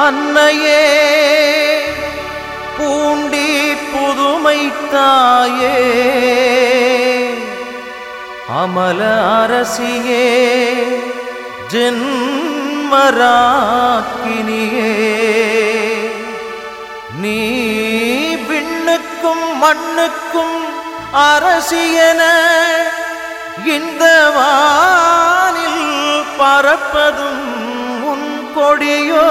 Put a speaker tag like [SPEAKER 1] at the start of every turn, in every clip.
[SPEAKER 1] அன்னையே பூண்டி புதுமை தாயே அமல அரசியே ஜென்மராக்கினியே நீ விண்ணுக்கும் மண்ணுக்கும் அரசியன இந்த வானில் பறப்பதும் உன் கொடியோ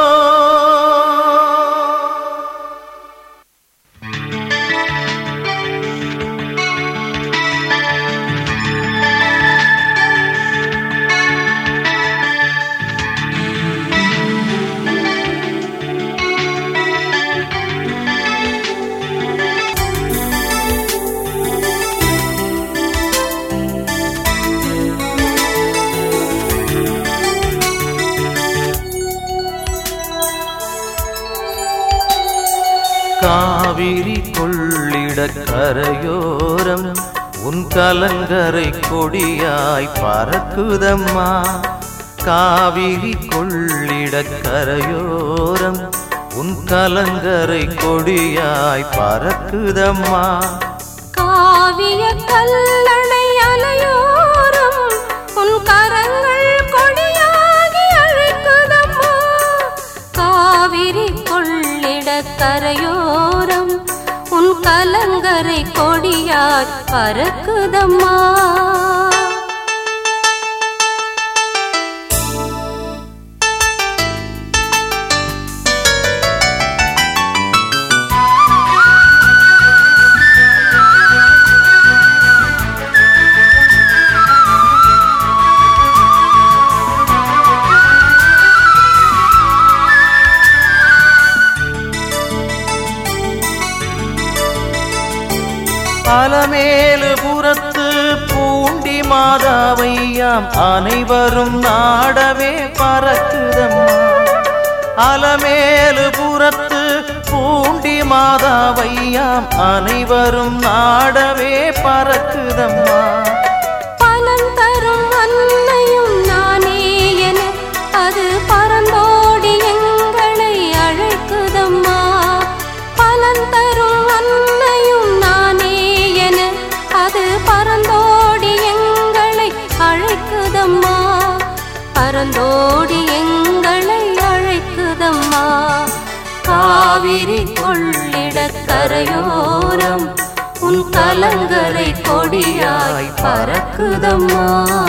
[SPEAKER 1] காவிரி கொள்ளிட கரையோரம் உன் கலங்கரை கொடியாய் பறக்குதம்மா காவிரி கொள்ளிட கரையோரம் உன் கலங்கரை கொடியாய் பறக்குதம்மா
[SPEAKER 2] காவிய கல்லணை அலையோரம் உன் கரங்கள் கொடியாகி அழைக்குதம்மா காவிரி கொள்ளிட கரையோரம் உன் கலங்கரை கொடியாய் பறக்குதம்மா
[SPEAKER 1] அலமேலு புறத்து பூண்டி மாதாவையாம் அனைவரும் நாடவே பறக்குதம்மா அலமேலு புறத்து பூண்டி மாதாவையாம் அனைவரும் நாடவே பறக்குதம்மா
[SPEAKER 2] பலன் தரும் அன்னையும் நானே என அது பறந்தோடி எங்களை அழைக்குதம்மா பலன் தரும் அன்னையும் நானே என அது பறந்தோடி எங்களை அழைக்குதம்மா பறந்தோடி எங்களை அழைக்குதம்மா காவிரி கொள்ளிட கரையோரம் உன் கலங்கரை கொடியாய் பறக்குதம்மா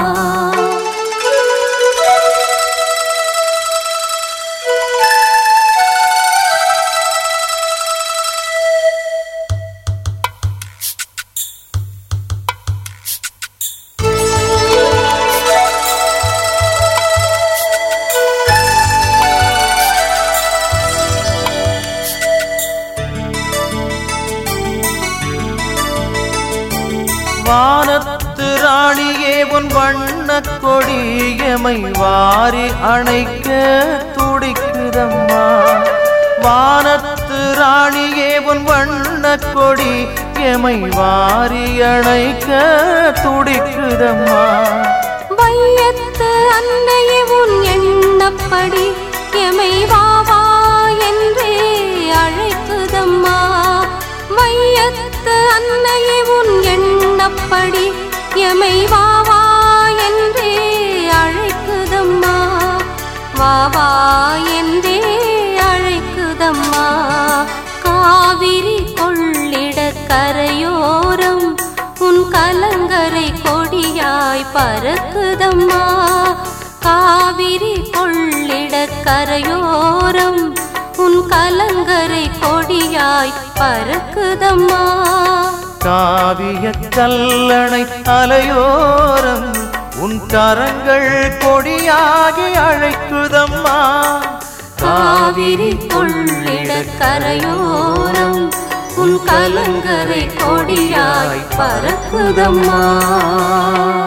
[SPEAKER 1] வானத்து ராணியே உன் வண்ண கொடியமை வாரி அணைக்க துடிக்குதம்மா வானத்து ராணியே உன் வண்ண கொடி எமை வாரி அணைக்க துடிக்குதம்மா
[SPEAKER 2] வையத்து அன்னையே உன் எண்ணப்படி எமை வாவா என்றே அழைக்குதம்மா வையத்து அன்னையே உன் எண்ணப்படி எமை வாவா என்றே அழைக்குதம்மா வாவா என்றே அழைக்குதம்மா காவிரி கொள்ளிட கரையோரம் உன் கலங்கரை கொடியாய் பறக்குதம்மா காவிரி கொள்ளிட கரையோரம் உன் கலங்கரை கொடியாய் பறக்குதம்மா
[SPEAKER 1] காவிய கல்லணை அலையோரம் உன் கரங்கள் கொடியாகி அழைக்குதம்மா
[SPEAKER 2] காவிரி கொள்ளிட கரையோரம் உன் கலங்கரை கொடியாய் பறக்குதம்மா